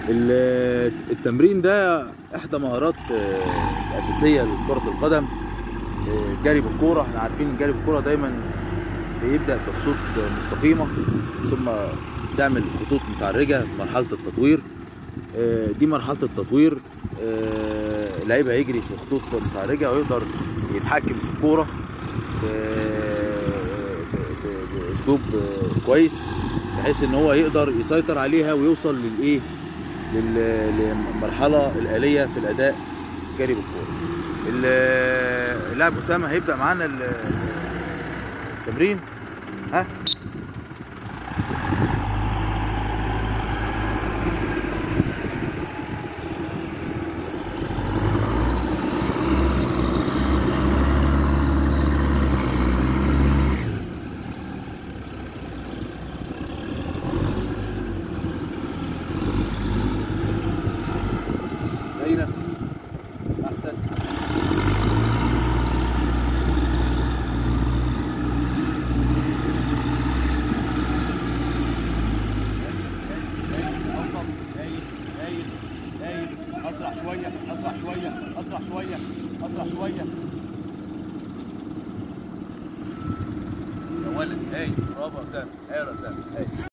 ال- التمرين ده احدى مهارات آه، الاساسيه لكره القدم آه، جري بالكوره احنا عارفين الجري بالكوره دايما بيبدا بخطوط مستقيمه ثم تعمل خطوط متعرجه مرحله التطوير آه، دي مرحله التطوير آه، اللعيب هيجري في خطوط متعرجه ويقدر يتحكم في الكوره ب- ب- باسلوب آه، كويس بحيث ان هو يقدر يسيطر عليها ويوصل للايه لل- للمرحله الاليه في الاداء جري بالكوره ال- اللاعب اسامه هيبدا معانا ال- التمرين ها دايرة أحسن أوطى هايل هايل هايل أسرع شوية أسرع شوية أسرع شوية أسرع شوية يا ولد هاي برافو يا اسامه هاي يا اسامه هاي